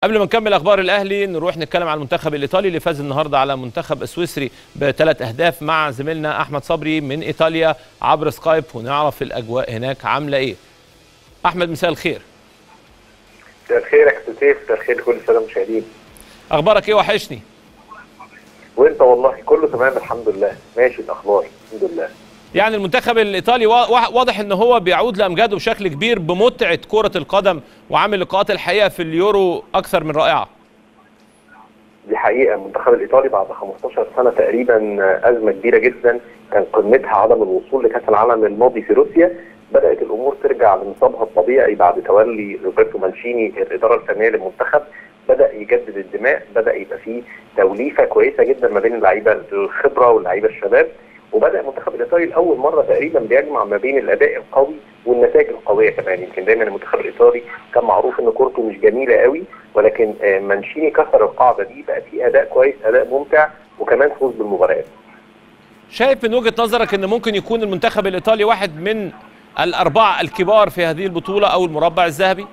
قبل ما نكمل اخبار الاهلي نروح نتكلم عن المنتخب الايطالي اللي فاز النهارده على المنتخب السويسري بثلاث اهداف مع زميلنا احمد صبري من ايطاليا عبر سكايب ونعرف الاجواء هناك عامله ايه احمد مساء الخير مساء الخير يا كابتن سيف مساء الخير لكل الساده المشاهدين اخبارك ايه وحشني وانت والله كله تمام الحمد لله ماشي الاخبار الحمد لله يعني المنتخب الايطالي وا- واضح ان هو بيعود لامجاده بشكل كبير بمتعه كره القدم وعامل لقاءات الحقيقه في اليورو اكثر من رائعه دي حقيقه المنتخب الايطالي بعد 15 سنه تقريبا ازمه كبيره جدا كان قمتها عدم الوصول لكاس العالم الماضي في روسيا بدات الامور ترجع لنصابها الطبيعي بعد تولي روبرتو مانشيني الاداره الفنيه للمنتخب بدا يجدد الدماء بدا يبقى فيه توليفه كويسه جدا ما بين اللعيبه الخبره واللعيبه الشباب وبدا المنتخب الايطالي لاول مره تقريبا بيجمع ما بين الاداء القوي والنتائج القويه كمان يمكن دايما المنتخب الايطالي كان معروف ان كورته مش جميله قوي ولكن آه، مانشيني كسر القاعده دي بقى فيه اداء كويس اداء ممتع وكمان فوز بالمباريات شايف من وجهه نظرك ان ممكن يكون المنتخب الايطالي واحد من الاربعه الكبار في هذه البطوله او المربع الذهبي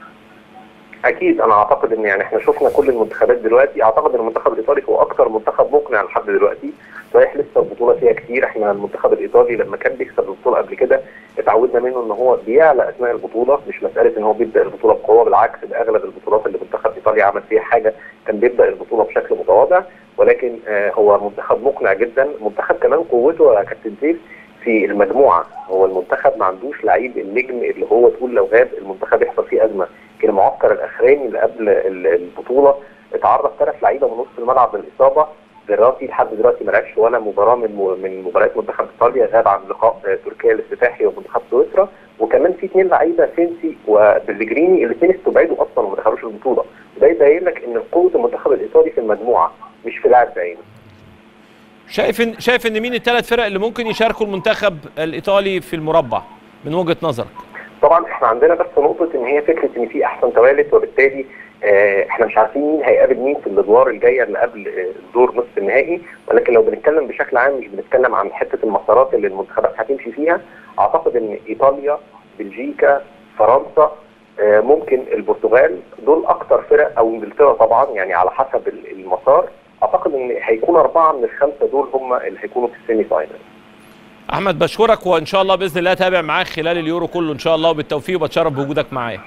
اكيد انا اعتقد ان يعني احنا شفنا كل المنتخبات دلوقتي اعتقد ان المنتخب الايطالي هو اكثر منتخب مقنع لحد دلوقتي صحيح لسه البطوله فيها كتير احنا المنتخب الايطالي لما كان بيكسب البطوله قبل كده اتعودنا منه ان هو بيعلى اثناء البطوله مش مساله ان هو بيبدا البطوله بقوه بالعكس باغلب البطولات اللي منتخب ايطاليا عمل فيها حاجه كان بيبدا البطوله بشكل متواضع ولكن آه هو منتخب مقنع جدا منتخب كمان قوته يا كابتن سيف في المجموعه هو المنتخب ما عندوش لعيب النجم اللي هو تقول لو غاب المنتخب يحصل فيه ازمه كان المعسكر الاخراني اللي قبل ال- البطوله اتعرض ثلاث لعيبه من نص الملعب بالاصابه فيراتي لحد دلوقتي ما لعبش ولا مباراه من م- من مباريات منتخب ايطاليا غاب عن لقاء آه، تركيا الافتتاحي ومنتخب سويسرا وكمان في اثنين لعيبه سينسي وبلجريني الاثنين استبعدوا اصلا وما دخلوش البطوله وده يبين لك ان قوه المنتخب الايطالي في المجموعه مش في لاعب بعينه شايف ان شايف ان مين الثلاث فرق اللي ممكن يشاركوا المنتخب الايطالي في المربع من وجهه نظرك طبعا احنا عندنا بس نقطه ان هي فكره ان في احسن توالت وبالتالي آه، احنا مش عارفين مين هيقابل مين في الادوار الجايه اللي قبل آه، الدور نصف النهائي ولكن لو بنتكلم بشكل عام مش بنتكلم عن حته المسارات اللي المنتخبات هتمشي فيها اعتقد ان ايطاليا بلجيكا فرنسا آه، ممكن البرتغال دول اكتر فرق او انجلترا طبعا يعني على حسب ال- المسار اعتقد ان هيكون اربعه من الخمسه دول هم اللي هيكونوا في السيمي فاينل احمد بشكرك وان شاء الله باذن الله اتابع معاك خلال اليورو كله ان شاء الله وبالتوفيق وبتشرف بوجودك معايا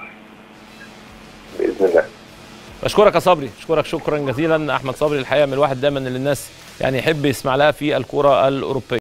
باذن الله بشكرك يا صبري اشكرك شكرا جزيلا احمد صبري الحقيقه من الواحد دايما اللي الناس يعني يحب يسمع لها في الكره الاوروبيه